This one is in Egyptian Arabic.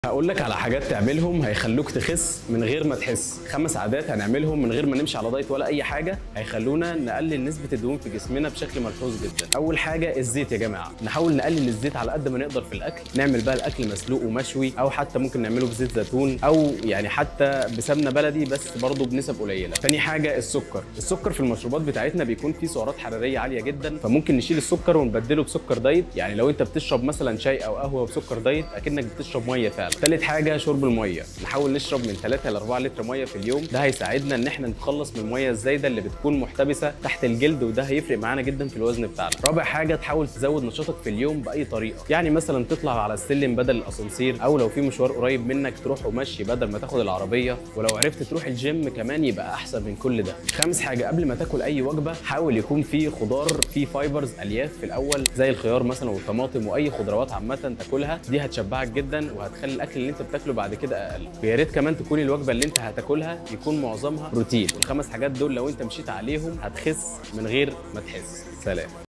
هقول لك على حاجات تعملهم هيخلوك تخس من غير ما تحس خمس عادات هنعملهم من غير ما نمشي على دايت ولا اي حاجه هيخلونا نقلل نسبه الدهون في جسمنا بشكل ملحوظ جدا اول حاجه الزيت يا جماعه نحاول نقلل الزيت على قد ما نقدر في الاكل نعمل بقى الاكل مسلوق ومشوي او حتى ممكن نعمله بزيت زيتون او يعني حتى بسمنه بلدي بس برضه بنسب قليله تاني حاجه السكر السكر في المشروبات بتاعتنا بيكون فيه سعرات حراريه عاليه جدا فممكن نشيل السكر ونبدله بسكر دايت يعني لو انت بتشرب مثلا شاي او قهوه بسكر دايت اكنك بتشرب ميه فعلا تالت حاجه شرب الميه نحاول نشرب من 3 ل 4 لتر ميه في اليوم ده هيساعدنا ان احنا نتخلص من الميه الزايده اللي بتكون محتبسه تحت الجلد وده هيفرق معانا جدا في الوزن بتاعنا رابع حاجه تحاول تزود نشاطك في اليوم باي طريقه يعني مثلا تطلع على السلم بدل الاسانسير او لو في مشوار قريب منك تروح ومشي بدل ما تاخد العربيه ولو عرفت تروح الجيم كمان يبقى احسن من كل ده خامس حاجه قبل ما تاكل اي وجبه حاول يكون في خضار في فايبرز الياف في الاول زي الخيار مثلا والطماطم واي خضروات عامه تاكلها دي هتشبعك جدا وهتخلي الاكل اللي انت بتاكله بعد كده اقل ويا ريت كمان تكون الوجبه اللي انت هتاكلها يكون معظمها بروتين والخمس حاجات دول لو انت مشيت عليهم هتخس من غير ما تحس سلام